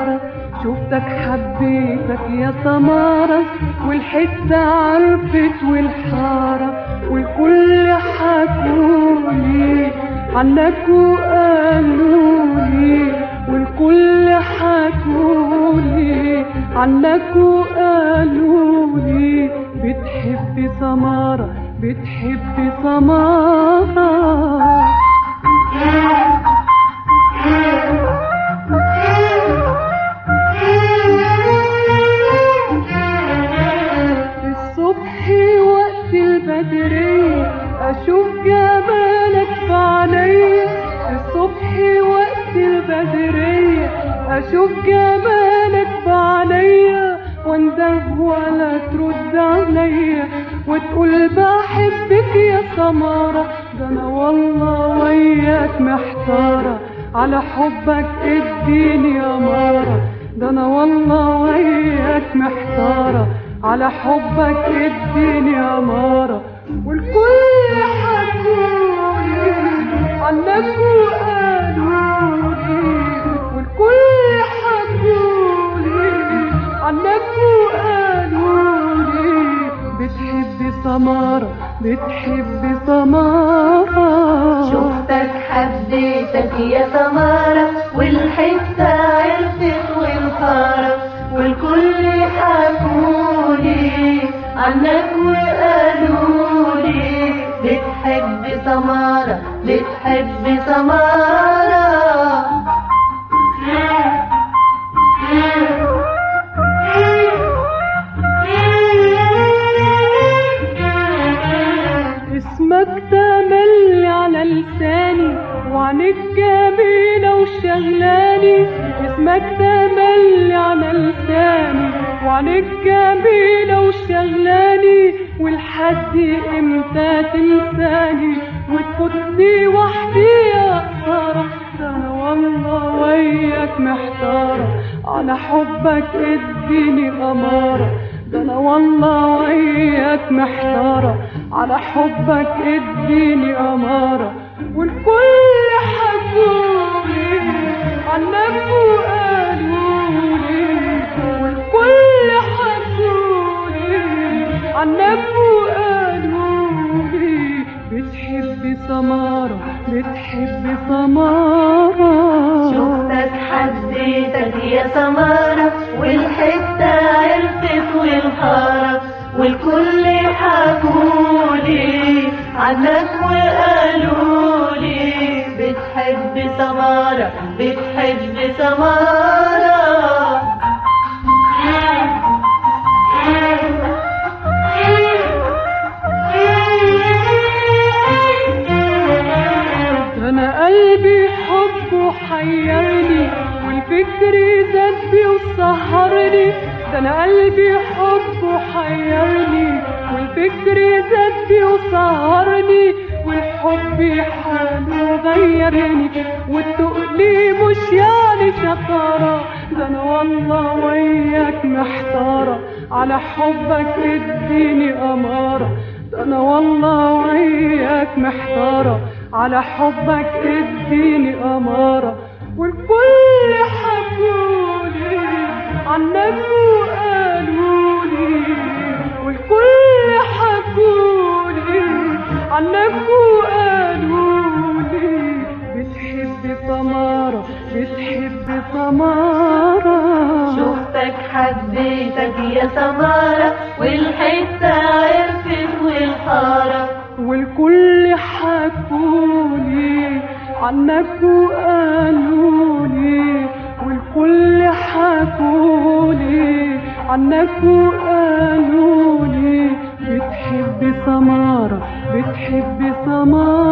سمارة شفتك حبيتك يا سمارة والحتة عرفت والحارة والكل حكولي عنك وقالولي والكل حكولي عنك وقالولي بتحبي سمارة بتحبي سمارة الصبح وقت البدرية أشوف جمالك في عينيا الصبح وقت البدرية أشوف جمالك في عينيا واندب ولا ترد عليا وتقول بحبك يا سمارة ده أنا والله وياك محتارة على حبك اديني يا مارة ده أنا والله وياك محتارة على حبك اديني يا مارة والكل حكولي عنك وقالولي والكل حكولي عنك وقالولي بتحبي سمارة بتحبي سمارة شفتك حبيتك يا سمارة والحتة عرفت والخارة والكل حكولي عنك وقالولي بتحب سمارة بتحب سمارة اسمك تملي على لساني وعنك جميلة وشغلاني اسمك تملي على لساني وعنك جميلة وشغلاني والحد امتى تنساني وتفوتني وحدي يا خسارة ده انا والله وياك محتارة على حبك اديني أمارة ده انا والله وياك محتارة على حبك اديني أمارة والكل حكولي عنك وقالولي والكل حكولي عنك وقالولي بتحبي سمارة بتحبي سمارة شفتك حبيتك يا سمارة والحتة عرفت والحارة والكل حكولي عنك وقالولي بتحب سمارة بتحب سمارة انا قلبي حبه حيرني والفكر زاد بي وسهرني ده انا قلبي حبه حيرني والفكر زاد بي وسهرني والحب حاله غيرني والتقلي مش يعني شطارة ده انا والله وياك محتارة على حبك اديني امارة ده انا والله وياك محتارة على حبك اديني امارة والكل حكولي عنك وقالولي والكل حكولي عنك وقالولي بتحبي سمارة بتحبي سمارة شفتك حبيتك يا سمارة والحتة عرفت والحارة والكل حكولي عنك وقالولي والكل حكولي عنك وقالولي بتحبي سمارة بتحبي سمارة